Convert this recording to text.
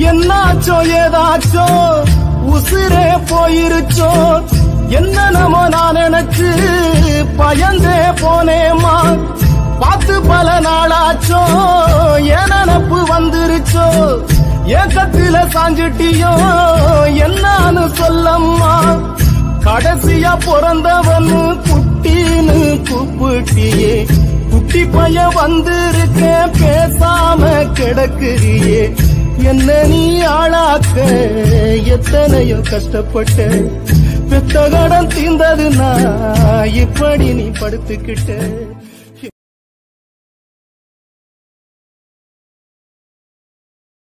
என்னாச்சோ ஏதாச்சோ உசிரே போயிருச்சோ என்ன நம்ம நான் நினைச்சு பயந்தே போனேமா பார்த்து பல நாளாச்சோ என் நினப்பு வந்துருச்சோ ஏக்கத்தில சாஞ்சிட்டியோ என்னான்னு சொல்லம்மா கடைசியா பிறந்தவனு குட்டின்னு கூப்பிட்டியே குட்டி பைய வந்திருக்கேன் பேசாம கிடக்குறியே என்ன நீ ஆளாக்க எத்தனையோ கஷ்டப்பட்ட பெத்த கடன் தீந்ததுன்னா இப்படி நீ படுத்துக்கிட்ட